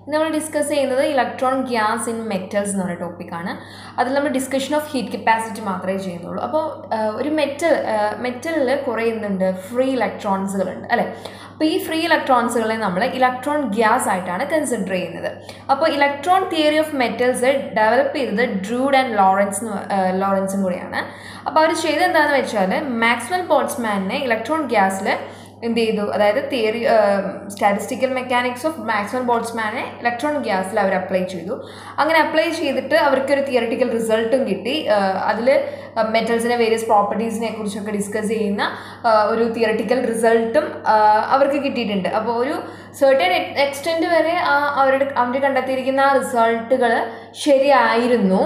നമ്മൾ ഡിസ്കസ് ചെയ്യുന്നത് electron gas in metals എന്ന് പറയുന്ന ടോപ്പിക്കാണ് അതിൽ നമ്മൾ ഡിസ്കഷൻ ഓഫ് ഹീറ്റ് കപ്പാസിറ്റി മാത്രമേ ചെയ്യുന്നുള്ളൂ അപ്പോൾ ഒരു മെറ്റൽ മെറ്റലിൽ കുറേ എന്തുണ്ട് ഫ്രീ ഇലക്ട്രോൺസുകളുണ്ട് അല്ലേ അപ്പോൾ ഈ ഫ്രീ ഇലക്ട്രോൺസുകളെ നമ്മൾ ഇലക്ട്രോൺ ഗ്യാസ് ആയിട്ടാണ് കൺസിഡർ ചെയ്യുന്നത് അപ്പോൾ electron theory of metals develop ചെയ്തത് ഡ്രൂഡ് ആൻഡ് ലോറൻസ് ലോറൻസും കൂടിയാണ് അപ്പോൾ അവർ ചെയ്തത് എന്താണെന്ന് വെച്ചാൽ മാക്സ്വൽ ബോൾട്സ്മാനെ ഇലക്ട്രോൺ ഗ്യാസിൽ എന്ത് ചെയ്തു അതായത് theory statistical mechanics of Maxwell ബോൾട്സ്മാനെ ഇലക്ട്രോൺ ഗ്യാസിൽ അവർ അപ്ലൈ ചെയ്തു അങ്ങനെ അപ്ലൈ ചെയ്തിട്ട് അവർക്കൊരു തിയറിറ്റിക്കൽ റിസൾട്ടും കിട്ടി അതിൽ മെറ്റൽസിൻ്റെ വേരിയസ് പ്രോപ്പർട്ടീസിനെ കുറിച്ചൊക്കെ ഡിസ്കസ് ചെയ്യുന്ന ഒരു തിയറിറ്റിക്കൽ റിസൾട്ടും അവർക്ക് കിട്ടിയിട്ടുണ്ട് അപ്പോൾ ഒരു സെർട്ടൺ എക്സ്റ്റെൻറ്റ് വരെ ആ അവരുടെ അവർ കണ്ടെത്തിയിരിക്കുന്ന ആ റിസൾട്ടുകൾ ശരിയായിരുന്നു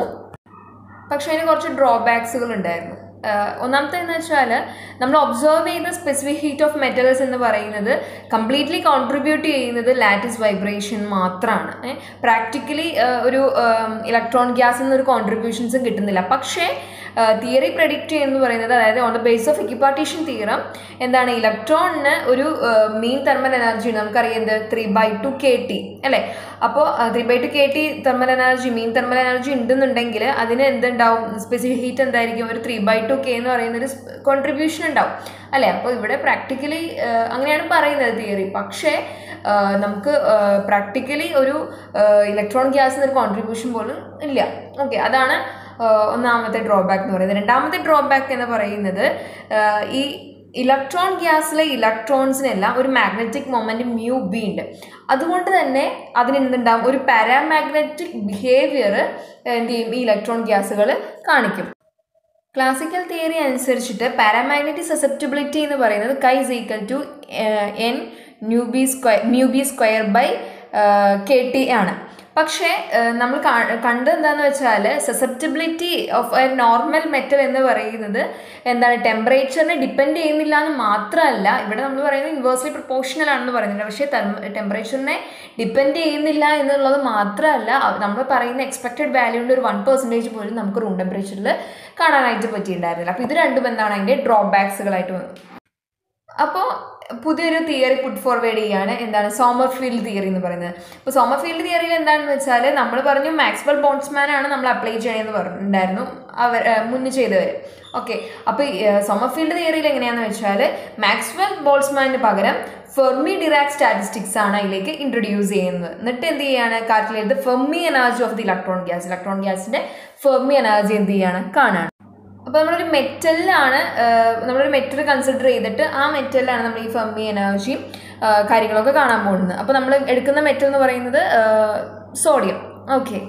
പക്ഷേ അതിന് കുറച്ച് ഡ്രോബാക്സുകൾ ഉണ്ടായിരുന്നു ഒന്നാമത്തെ എന്ന് വെച്ചാൽ നമ്മൾ ഒബ്സർവ് ചെയ്യുന്ന സ്പെസിഫിക് ഹീറ്റ് ഓഫ് മെറ്റൽസ് എന്ന് പറയുന്നത് കംപ്ലീറ്റ്ലി കോൺട്രിബ്യൂട്ട് ചെയ്യുന്നത് ലാറ്റിസ് വൈബ്രേഷൻ മാത്രമാണ് പ്രാക്ടിക്കലി ഒരു ഇലക്ട്രോൺ ഗ്യാസിൽ നിന്നൊരു കോൺട്രിബ്യൂഷൻസും കിട്ടുന്നില്ല പക്ഷേ തിയറി പ്രഡിക്റ്റ് എന്ന് പറയുന്നത് അതായത് on the base of equipartition theorem എന്താണ് ഇലക്ട്രോണിന് ഒരു മീൻ തെർമൽ എനർജി നമുക്കറിയാം എന്ത് three by two K T അല്ലേ അപ്പോൾ three by two K T thermal energy mean thermal energy ഉണ്ടെന്നുണ്ടെങ്കിൽ അതിന് എന്തുണ്ടാവും സ്പെസിഫിക് ഹീറ്റ് എന്തായിരിക്കും ഒരു ത്രീ ബൈ ടു കെ എന്ന് പറയുന്ന ഒരു കോൺട്രിബ്യൂഷൻ ഉണ്ടാവും അല്ലേ അപ്പോൾ ഇവിടെ പ്രാക്ടിക്കലി അങ്ങനെയാണ് പറയുന്നത് തിയറി പക്ഷേ നമുക്ക് പ്രാക്ടിക്കലി ഒരു ഇലക്ട്രോൺ ഗ്യാസിന് ഒരു കോൺട്രിബ്യൂഷൻ പോലും ഇല്ല ഓക്കെ അതാണ് ഒന്നാമത്തെ ഡ്രോബാക്ക് എന്ന് പറയുന്നത് രണ്ടാമത്തെ ഡ്രോബാക്ക് എന്ന് പറയുന്നത് ഈ ഇലക്ട്രോൺ ഗ്യാസിലെ ഇലക്ട്രോൺസിനെല്ലാം ഒരു മാഗ്നറ്റിക് മൊമെന്റ് മ്യൂ ബി ഉണ്ട് അതുകൊണ്ട് തന്നെ അതിന് എന്തുണ്ടാവും ഒരു പാരാമാഗ്നറ്റിക് ബിഹേവിയർ എന്ത് ചെയ്യും ഈ ഇലക്ട്രോൺ ഗ്യാസുകൾ കാണിക്കും ക്ലാസിക്കൽ തിയറി അനുസരിച്ചിട്ട് പാരാമാഗ്നറ്റിക് സസെപ്റ്റബിലിറ്റി എന്ന് പറയുന്നത് chi is equal to N nu B square mu B square by K T ആണ് പക്ഷേ നമ്മൾ കണ്ടത് എന്താണെന്ന് വെച്ചാൽ susceptibility of a normal metal എന്ന് പറയുന്നത് എന്താണ് ടെമ്പറേച്ചറിനെ ഡിപ്പെൻഡ് ചെയ്യുന്നില്ല എന്ന് മാത്രമല്ല ഇവിടെ നമ്മൾ പറയുന്നത് ഇൻവേഴ്സ്ലി പ്രൊപ്പോർഷണൽ ആണെന്ന് പറയുന്നുണ്ട് പക്ഷേ ടെമ്പറേച്ചറിനെ ഡിപ്പെൻഡ് ചെയ്യുന്നില്ല എന്നുള്ളത് മാത്രമല്ല നമ്മൾ പറയുന്ന എക്സ്പെക്റ്റഡ് വാല്യൂവിൻ്റെ ഒരു വൺ പെർസെൻറ്റേജ് പോലും നമുക്ക് റൂം ടെമ്പറേച്ചറിൽ കാണാനായിട്ട് പറ്റിയിട്ടുണ്ടായിരുന്നില്ല അപ്പോൾ ഇത് രണ്ടും എന്താണ് അതിൻ്റെ ഡ്രോബാക്സുകളായിട്ട് വന്നു അപ്പോൾ പുതിയൊരു തിയറി പുട്ട് ഫോർവേഡ് ചെയ്യാണ് എന്താണ് സോമർ ഫീൽഡ് തിയറി എന്ന് പറയുന്നത് അപ്പോൾ സോമർ ഫീൽഡ് തിയറിയിൽ എന്താണെന്ന് വെച്ചാൽ നമ്മൾ പറഞ്ഞു മാക്സ്വൽ ബോൺസ്മാൻ ആണ് നമ്മൾ അപ്ലൈ ചെയ്യണമെന്ന് പറഞ്ഞിട്ടുണ്ടായിരുന്നു അവർ മുന്നേ ചെയ്തവർ ഓക്കെ അപ്പോൾ സോമർ ഫീൽഡ് തിയറിയിൽ എങ്ങനെയാണെന്ന് വെച്ചാൽ മാക്സ്വൽ ബോൾസ്മാനിന് പകരം ഫെർമി ഡിറാക് സ്റ്റാറ്റിസ്റ്റിക്സ് ആണ് അതിലേക്ക് ഇൻട്രൊഡ്യൂസ് ചെയ്യുന്നത് എന്നിട്ട് എന്ത് ചെയ്യാണ് calculate the Fermi energy of the electron gas electron ഗ്യാസിൻ്റെ ഫെർമി എനർജി എന്ത് ചെയ്യാണ് കാണാണ് അപ്പോൾ നമ്മളൊരു മെറ്റലിലാണ് നമ്മളൊരു മെറ്റൽ കൺസിഡർ ചെയ്തിട്ട് ആ മെറ്റലിലാണ് നമ്മൾ ഈ ഫെർമി എനർജിയും കാര്യങ്ങളൊക്കെ കാണാൻ പോകുന്നത് അപ്പോൾ നമ്മൾ എടുക്കുന്ന മെറ്റൽ എന്ന് പറയുന്നത് സോഡിയം ഓക്കെ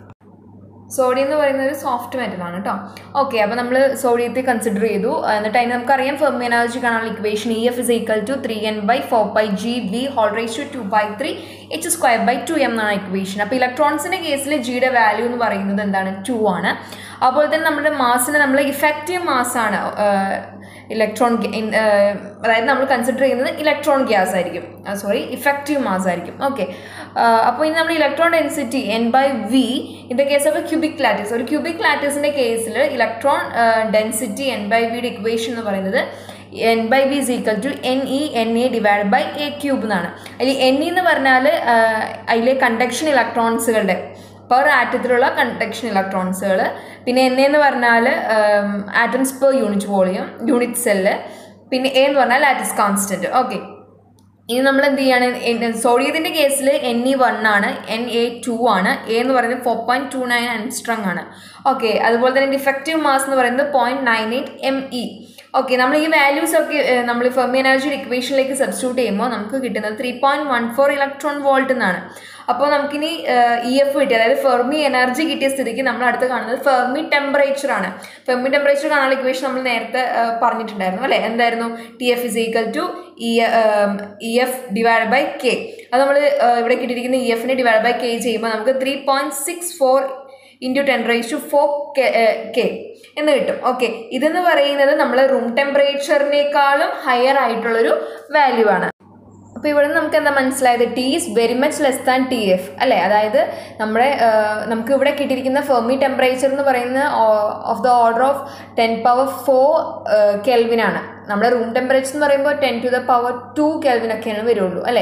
സോഡിയം എന്ന് പറയുന്നത് ഒരു സോഫ്റ്റ് മെറ്റലാണ് കേട്ടോ ഓക്കെ അപ്പോൾ നമ്മൾ സോഡിയത്തെ കൺസിഡർ ചെയ്തു എന്നിട്ട് അതിന് നമുക്കറിയാം ഫെർമി എനർജി കാണാനുള്ള equation E F is equal to three N by four by G V whole raise to two by three H square by two M എന്നാണ് ഇക്വേഷൻ അപ്പോൾ ഇലക്ട്രോൺസിൻ്റെ കേസിൽ ജിയുടെ വാല്യൂ എന്ന് പറയുന്നത് എന്താണ് ടു ആണ് അതുപോലെ തന്നെ നമ്മുടെ മാസിന് നമ്മൾ ഇഫക്റ്റീവ് മാസാണ് ഇലക്ട്രോൺ അതായത് നമ്മൾ കൺസിഡർ ചെയ്യുന്നത് ഇലക്ട്രോൺ ഗ്യാസ് ആയിരിക്കും സോറി ഇഫക്റ്റീവ് മാസ് ആയിരിക്കും ഓക്കെ അപ്പോൾ ഇനി നമ്മൾ electron density N by V in the case of a cubic lattice ഒരു ക്യൂബിക് ലാറ്റിസിൻ്റെ കേസിൽ ഇലക്ട്രോൺ ഡെൻസിറ്റി എൻ ബൈ വിയുടെ ഇക്വേഷൻ എന്ന് പറയുന്നത് N by V is equal to N E N A divide by A cube എന്നാണ് അതിൽ N E എന്ന് പറഞ്ഞാൽ അതിലെ കണ്ടക്ഷൻ ഇലക്ട്രോൺസുകളുടെ പെർ ആറ്റത്തിലുള്ള കണ്ടക്ഷൻ ഇലക്ട്രോൺസുകൾ പിന്നെ എൻ എന്ന് പറഞ്ഞാൽ atoms per unit volume unit cell പിന്നെ എ എന്ന് പറഞ്ഞാൽ ലാറ്റിസ് കോൺസ്റ്റൻറ്റ് ഓക്കെ ഇനി നമ്മൾ എന്ത് ചെയ്യാണ് സോഡിയത്തിൻ്റെ കേസിൽ എൻ ഇ വൺ ആണ് എൻ എ ടു ആണ് എ എന്ന് പറയുന്നത് four point two nine angstrom ആണ് ഓക്കെ അതുപോലെ തന്നെ ഡിഫക്റ്റീവ് മാസ് എന്ന് പറയുന്നത് point nine eight M E okay നമ്മൾ ഈ വാല്യൂസ് ഒക്കെ നമ്മൾ ഫെർമി എനർജി ഇക്വേഷനിലേക്ക് സബ്സ്റ്റിറ്റ്യൂട്ട് ചെയ്യുമ്പോൾ നമുക്ക് കിട്ടുന്നത് three point one four electron volt എന്നാണ് അപ്പോൾ നമുക്കിനി ഇ എഫ് കിട്ടി അതായത് ഫെർമി എനർജി കിട്ടിയ സ്ഥിതിക്ക് നമ്മൾ അടുത്ത് കാണുന്നത് ഫെർമി ടെമ്പറേച്ചർ ആണ് ഫെർമി ടെമ്പറേച്ചർ കാണാനുള്ള ഇക്വേഷൻ നമ്മൾ നേരത്തെ പറഞ്ഞിട്ടുണ്ടായിരുന്നു അല്ലേ എന്തായിരുന്നു T F is equal to E E F divide by K അത് നമ്മൾ ഇവിടെ കിട്ടിയിരിക്കുന്ന ഇ എഫിനെ ഡിവൈഡ് ബൈ കെ ചെയ്യുമ്പോൾ നമുക്ക് three point six four into ten raise to four K എന്ന് കിട്ടും ഓക്കെ ഇതെന്ന് പറയുന്നത് നമ്മൾ റൂം ടെമ്പറേച്ചറിനേക്കാളും ഹയർ ആയിട്ടുള്ളൊരു വാല്യൂ ആണ് അപ്പോൾ ഇവിടെ നമുക്ക് എന്താ മനസ്സിലായത് T is very much less than T F അല്ലേ അതായത് നമ്മുടെ നമുക്ക് ഇവിടെ കിട്ടിയിരിക്കുന്ന ഫെർമി ടെമ്പറേച്ചർ എന്ന് പറയുന്നത് of the order of ten power four കെൽവിനാണ് നമ്മുടെ റൂം ടെമ്പറേച്ചർ എന്ന് പറയുമ്പോൾ ten to the power two കെൽവിനൊക്കെയാണ് വരുള്ളൂ അല്ലേ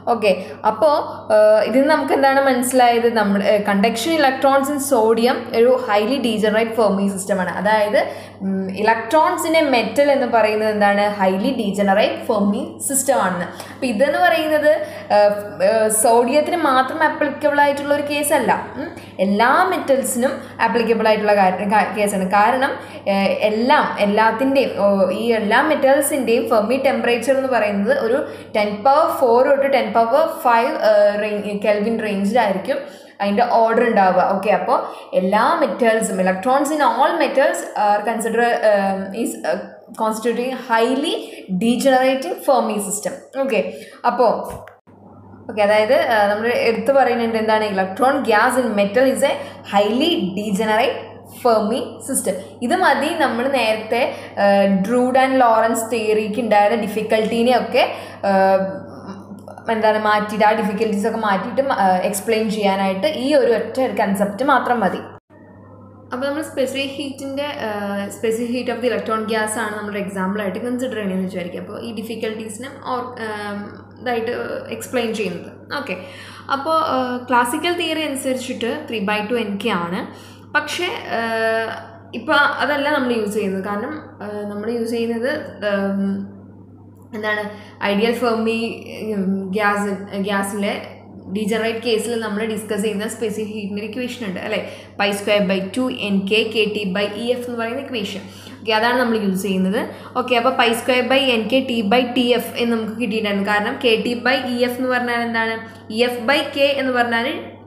ഓക്കെ അപ്പോൾ ഇതിൽ നമുക്ക് എന്താണ് മനസ്സിലായത് നമ്മൾ കണ്ടക്ഷൻ ഇലക്ട്രോൺസ് ഇൻ സോഡിയം ഒരു ഹൈലി ഡീജനറേറ്റ് ഫെർമി സിസ്റ്റമാണ് അതായത് ഇലക്ട്രോൺസിൻ്റെ മെറ്റൽ എന്ന് പറയുന്നത് എന്താണ് ഹൈലി ഡീജനറേറ്റ് ഫെർമി സിസ്റ്റം ആണെന്ന് അപ്പോൾ ഇതെന്ന് പറയുന്നത് സോഡിയത്തിന് മാത്രം ആപ്ലിക്കബിൾ ആയിട്ടുള്ള ഒരു കേസല്ല ഉം. എല്ലാ മെറ്റൽസിനും ആപ്ലിക്കബിൾ ആയിട്ടുള്ള കേസാണ് കാരണം ഏഹ്, എല്ലാം എല്ലാത്തിൻ്റെയും ഈ എല്ലാ മെറ്റൽസിൻ്റെയും ഫെർമി ടെമ്പറേച്ചർ എന്ന് പറയുന്നത് ഒരു ടെൻ പവർ ഫോർ തൊട്ട് ten power five range kelvin റേഞ്ചിലായിരിക്കും അതിൻ്റെ ഓർഡർ ഉണ്ടാവുക ഓക്കെ അപ്പോൾ എല്ലാ മെറ്റൽസും electrons in all metals are consider is constituting highly degenerating Fermi system okay അപ്പോൾ ഓക്കെ അതായത് നമ്മൾ എടുത്തു പറയുന്നുണ്ട് എന്താണ് electron gas in metal is a highly degenerate Fermi system ഇത് മതി നമ്മൾ നേരത്തെ ഡ്രൂഡ് ആൻഡ് ലോറൻസ് തിയറിക്ക് ഉണ്ടായിരുന്ന ഡിഫിക്കൽട്ടീനെ ഒക്കെ എന്താണ് മാറ്റിയിട്ട് ആ ഡിഫിക്കൽട്ടീസ് ഒക്കെ മാറ്റിയിട്ട് എക്സ്പ്ലെയിൻ ചെയ്യാനായിട്ട് ഈ ഒരു ഒറ്റ കൺസെപ്റ്റ് മാത്രം മതി അപ്പോൾ നമ്മൾ സ്പെസിഫിക് ഹീറ്റിൻ്റെ specific heat of the electron gas ആണ് നമ്മുടെ എക്സാമ്പിളായിട്ട് കൺസിഡർ ചെയ്യണമെന്ന് വിചാരിക്കുക അപ്പോൾ ഈ ഡിഫിക്കൽട്ടീസിനെ ഓർ ഇതായിട്ട് എക്സ്പ്ലെയിൻ ചെയ്യുന്നത് ഓക്കെ അപ്പോൾ ക്ലാസിക്കൽ തിയറി അനുസരിച്ചിട്ട് three by two N K ആണ് പക്ഷേ ഇപ്പോൾ അതല്ല നമ്മൾ യൂസ് ചെയ്യുന്നത് കാരണം നമ്മൾ യൂസ് ചെയ്യുന്നത് ഉം, എന്താണ് ഐഡിയൽ ഫെർമി ഗ്യാസ് ഗ്യാസിലെ ഡീജനറേറ്റ് കേസിൽ നമ്മൾ ഡിസ്കസ് ചെയ്യുന്ന സ്പെസിഫിക് ഹീറ്റിൻ്റെ ഇക്വേഷൻ ഉണ്ട് അല്ലേ pi square by two N K K T by E F എന്ന് പറയുന്ന ഇക്വേഷൻ ഓക്കെ അതാണ് നമ്മൾ യൂസ് ചെയ്യുന്നത് ഓക്കെ അപ്പോൾ pi square by N K T by T F എന്ന് നമുക്ക് കിട്ടിയിട്ടുണ്ട് കാരണം K T by E F എന്ന് പറഞ്ഞാൽ എന്താണ് ഇ എഫ് ബൈ കെ എന്ന് പറഞ്ഞാൽ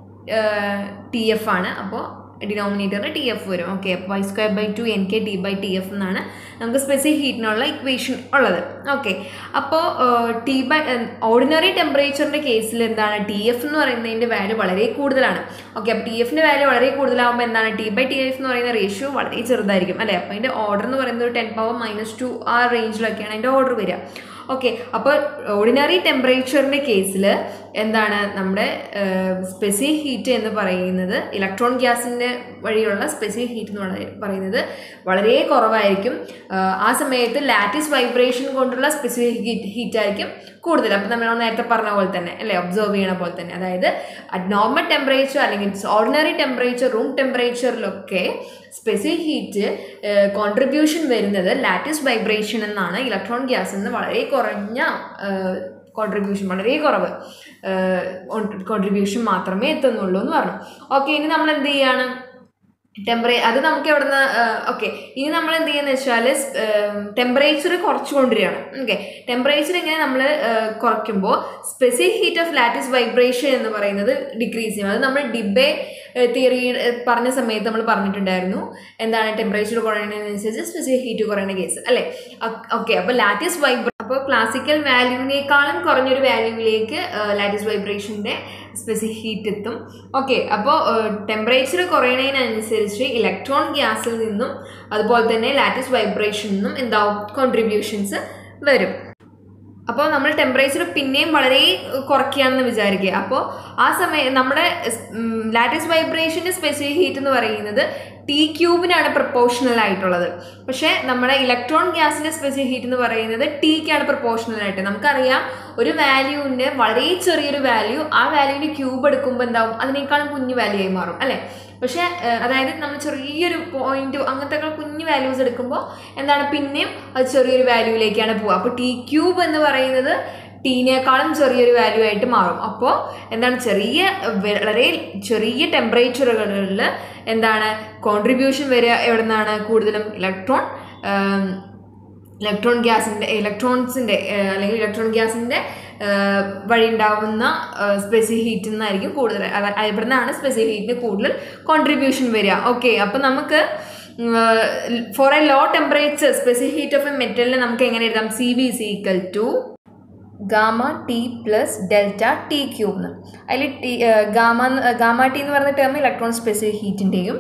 ടി എഫ് ആണ് അപ്പോൾ ഡിനോമിനേറ്ററിൽ ടി എഫ് വരും okay pi square by two N K T by T F എന്നാണ് നമുക്ക് സ്പെസിഫിക് ഹീറ്റിനുള്ള ഇക്വേഷൻ ഉള്ളത് ഓക്കെ അപ്പോൾ ടി ബൈ ഓർഡിനറി ടെമ്പറേച്ചറിൻ്റെ കേസിൽ എന്താണ് ടി എഫ് എന്ന് പറയുന്നതിൻ്റെ വാല്യൂ വളരെ കൂടുതലാണ് ഓക്കെ അപ്പോൾ ടി എഫിൻ്റെ വാല്യൂ വളരെ കൂടുതലാകുമ്പോൾ എന്താണ് ടി ബൈ ടി എഫ് എന്ന് പറയുന്ന റേഷ്യോ വളരെ ചെറുതായിരിക്കും അല്ലേ അപ്പോൾ അതിൻ്റെ ഓർഡർ എന്ന് പറയുന്നത് ടെൻ പവർ മൈനസ് ടു ആ റേഞ്ചിലൊക്കെയാണ് അതിൻ്റെ ഓർഡർ വരിക ഓക്കെ അപ്പോൾ ഓർഡിനറി ടെമ്പറേച്ചറിൻ്റെ കേസിൽ എന്താണ് നമ്മുടെ സ്പെസിഫിക് ഹീറ്റ് എന്ന് പറയുന്നത് ഇലക്ട്രോൺ ഗ്യാസിൻ്റെ വഴിയുള്ള സ്പെസിഫിക് ഹീറ്റ് എന്ന് പറയ- പറയുന്നത് വളരെ കുറവായിരിക്കും ആ, ആ സമയത്ത് ലാറ്റിസ് വൈബ്രേഷൻ കൊണ്ടുള്ള സ്പെസിഫിക് ഹീറ്റ് ഹീറ്റ് ആയിരിക്കും കൂടുതൽ അപ്പം നമ്മൾ നേരത്തെ പറഞ്ഞ പോലെ തന്നെ അല്ലേ ഒബ്സർവ് ചെയ്യണ പോലെ തന്നെ അതായത് അറ്റ് നോർമൽ ടെമ്പറേച്ചർ അല്ലെങ്കിൽ ഓർഡിനറി ടെമ്പറേച്ചർ റൂം ടെമ്പറേച്ചറിലൊക്കെ സ്പെസിഫിക് ഹീറ്റ് കോൺട്രിബ്യൂഷൻ വരുന്നത് ലാറ്റിസ് വൈബ്രേഷൻ എന്നാണ് ഇലക്ട്രോൺ ഗ്യാസിൽ നിന്ന് വളരെ കുറഞ്ഞ കോൺട്രിബ്യൂഷൻ വളരെ കുറവ് കോൺട്രിബ്യൂഷൻ മാത്രമേ എത്തുന്നുള്ളൂ എന്ന് പറഞ്ഞു ഓക്കെ ഇനി നമ്മൾ എന്ത് ചെയ്യാണ് ടെമ്പറേ അത് നമുക്ക് എവിടെ നിന്ന് ഓക്കെ ഇനി നമ്മൾ എന്ത് ചെയ്യുന്നത് വെച്ചാൽ ടെമ്പറേച്ചർ കുറച്ച് കൊണ്ടുവരികയാണ് ഓക്കെ ടെമ്പറേച്ചർ ഇങ്ങനെ നമ്മൾ കുറയ്ക്കുമ്പോൾ specific heat of lattice vibration എന്ന് പറയുന്നത് ഡിക്രീസ് ചെയ്യും അത് നമ്മൾ ഡിബേ തിയറി പറഞ്ഞ സമയത്ത് നമ്മൾ പറഞ്ഞിട്ടുണ്ടായിരുന്നു എന്താണ് ടെമ്പറേച്ചർ കുറയുന്നതിനനുസരിച്ച് സ്പെസിഫിക് ഹീറ്റ് കുറയുന്ന കേസ് അല്ലേ ഓക്കെ അപ്പോൾ ലാറ്റിസ് വൈബ്ര അപ്പോൾ ക്ലാസിക്കൽ വാല്യൂവിനേക്കാളും കുറഞ്ഞൊരു വാല്യൂവിലേക്ക് ലാറ്റിസ് വൈബ്രേഷൻ്റെ സ്പെസിഫിക് ഹീറ്റ് എത്തും ഓക്കെ അപ്പോൾ ടെമ്പറേച്ചർ കുറയുന്നതിനനുസരിച്ച് ഇലക്ട്രോൺ ഗ്യാസിൽ നിന്നും അതുപോലെ തന്നെ ലാറ്റിസ് വൈബ്രേഷനിൽ നിന്നും എന്താവും കോൺട്രിബ്യൂഷൻസ് വരും അപ്പോൾ നമ്മൾ ടെമ്പറേച്ചർ പിന്നെയും വളരെ കുറയ്ക്കുകയാണെന്ന് വിചാരിക്കുക അപ്പോൾ ആ സമയം നമ്മുടെ ലാറ്റിസ് വൈബ്രേഷൻ്റെ സ്പെസിഫിക് ഹീറ്റ് എന്ന് പറയുന്നത് ടി ക്യൂബിനാണ് പ്രപ്പോർഷണൽ ആയിട്ടുള്ളത് പക്ഷേ നമ്മുടെ ഇലക്ട്രോൺ ഗ്യാസിൻ്റെ സ്പെസിഫിക് ഹീറ്റ് എന്ന് പറയുന്നത് ടിക്കാണ് പ്രപ്പോർഷണൽ ആയിട്ട് നമുക്കറിയാം ഒരു വാല്യൂവിൻ്റെ വളരെ ചെറിയൊരു വാല്യൂ ആ വാല്യൂവിൻ്റെ ക്യൂബ് എടുക്കുമ്പോൾ എന്താവും അതിനേക്കാളും കുഞ്ഞു വാല്യൂ ആയി മാറും അല്ലേ പക്ഷേ ഏഹ്, അതായത് നമ്മൾ ചെറിയൊരു പോയിന്റ് അങ്ങനത്തെ ഒക്കെ കുഞ്ഞു വാല്യൂസ് എടുക്കുമ്പോൾ എന്താണ് പിന്നെയും അത് ചെറിയൊരു വാല്യൂവിലേക്കാണ് പോവുക അപ്പോൾ ടി ക്യൂബ് എന്ന് പറയുന്നത് ടീനേക്കാളും ചെറിയൊരു വാല്യൂ ആയിട്ട് മാറും അപ്പോൾ എന്താണ് ചെറിയ വളരെ ചെറിയ ടെമ്പറേച്ചറുകളിൽ എന്താണ് കോൺട്രിബ്യൂഷൻ വരിക എവിടെ നിന്നാണ് കൂടുതലും ഇലക്ട്രോൺ ഇലക്ട്രോൺ ഗ്യാസിൻ്റെ ഇലക്ട്രോൺസിൻ്റെ അല്ലെങ്കിൽ ഇലക്ട്രോൺ ഗ്യാസിൻ്റെ വഴി ഉണ്ടാവുന്ന സ്പെസിഫിക് ഹീറ്റിൽ നിന്നായിരിക്കും കൂടുതൽ അത- ഇവിടെ നിന്നാണ് സ്പെസിഫിക് ഹീറ്റിന് കൂടുതൽ കോൺട്രിബ്യൂഷൻ വരിക ഓക്കെ അപ്പം നമുക്ക് for a low temperature specific heat of a മെറ്റലിനെ നമുക്ക് എങ്ങനെ എഴുതാം C V C equal to gamma T plus delta T cube എന്ന് അതിൽ ടി ഗാമ ഗാമ ടി എന്ന് പറയുന്ന ടേം ഇലക്ട്രോൺ സ്പെസിഫിക് ഹീറ്റിൻ്റെയും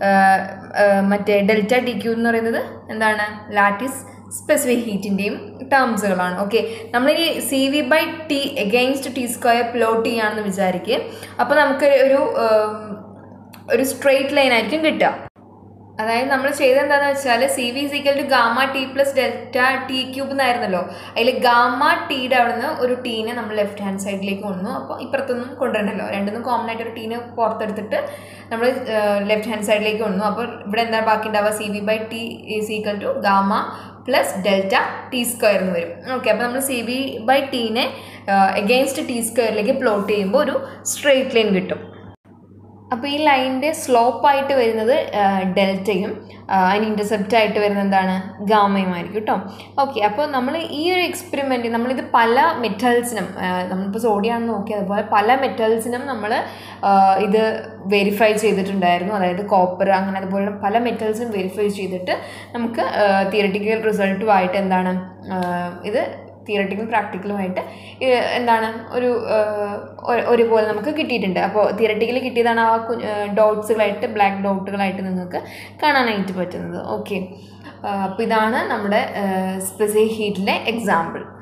മറ്റേ ഡെൽറ്റ ടി ക്യൂബ് എന്ന് പറയുന്നത് എന്താണ് ലാറ്റിസ് സ്പെസിഫിക് ഹീറ്റിൻ്റെയും ടേംസുകളാണ് ഓക്കെ നമ്മൾ ഈ C V by T against T square plot ചെയ്യുകയാണെന്ന് വിചാരിക്കുക അപ്പോൾ നമുക്ക് ഒരു ഉം, ഒരു സ്ട്രെയിറ്റ് ലൈൻ ആയിരിക്കും കിട്ടുക അതായത് നമ്മൾ ചെയ്തത് എന്താണെന്ന് വെച്ചാൽ C V equal to gamma T plus delta T cube എന്നായിരുന്നല്ലോ അതിൽ ഗാമ ടീയുടെ അവിടെ നിന്ന് ഒരു ടീനെ നമ്മൾ ലെഫ്റ്റ് ഹാൻഡ് സൈഡിലേക്ക് കൊണ്ടു അപ്പോൾ ഇപ്പുറത്തൊന്നും കൊണ്ടുവരണല്ലോ രണ്ടും കോമൺ ആയിട്ട് ഒരു ടീനെ പുറത്തെടുത്തിട്ട് നമ്മൾ ലെഫ്റ്റ് ഹാൻഡ് സൈഡിലേക്ക് കൊണ്ടു അപ്പോൾ ഇവിടെ എന്താ ബാക്കി ഉണ്ടാവുക C V by T is equal to gamma plus delta T square എന്ന് വരും ഓക്കെ അപ്പോൾ നമ്മൾ സി വി ബൈ ടീനെ എഗെയിൻസ്റ്റ് ടി സ്ക്വയറിലേക്ക് പ്ലോട്ട് ചെയ്യുമ്പോൾ ഒരു സ്ട്രെയിറ്റ് ലൈൻ കിട്ടും അപ്പോൾ ഈ ലൈനിൻ്റെ സ്ലോപ്പായിട്ട് വരുന്നത് ഡെൽറ്റയും അതിന് ഇൻ്റർസെപ്റ്റ് ആയിട്ട് വരുന്നത് എന്താണ് ഗാമയും ആയിരിക്കും കേട്ടോ ഓക്കെ അപ്പോൾ നമ്മൾ ഈ ഒരു എക്സ്പെരിമെൻറ്റ് നമ്മളിത് പല മെറ്റൽസിനും നമ്മളിപ്പോൾ സോഡിയാണെന്ന് നോക്കി അതുപോലെ പല മെറ്റൽസിനും നമ്മൾ ഇത് വെരിഫൈ ചെയ്തിട്ടുണ്ടായിരുന്നു അതായത് കോപ്പർ അങ്ങനെ അതുപോലെ പല മെറ്റൽസും വെരിഫൈ ചെയ്തിട്ട് നമുക്ക് തിയറട്ടിക്കൽ റിസൾട്ടുമായിട്ട് എന്താണ് ഇത് തിയറട്ടിക്കലും പ്രാക്ടിക്കലുമായിട്ട് എന്താണ് ഒരു ഒരുപോലെ നമുക്ക് കിട്ടിയിട്ടുണ്ട് അപ്പോൾ തിയറട്ടിക്കലി കിട്ടിയതാണ് ആ ഡോട്ട്സുകളായിട്ട് ബ്ലാക്ക് ഡോട്ടുകളായിട്ട് നിങ്ങൾക്ക് കാണാനായിട്ട് പറ്റുന്നത് ഓക്കെ അപ്പോൾ ഇതാണ് നമ്മുടെ സ്പെസിഫിക് ഹീറ്റിലെ എക്സാമ്പിൾ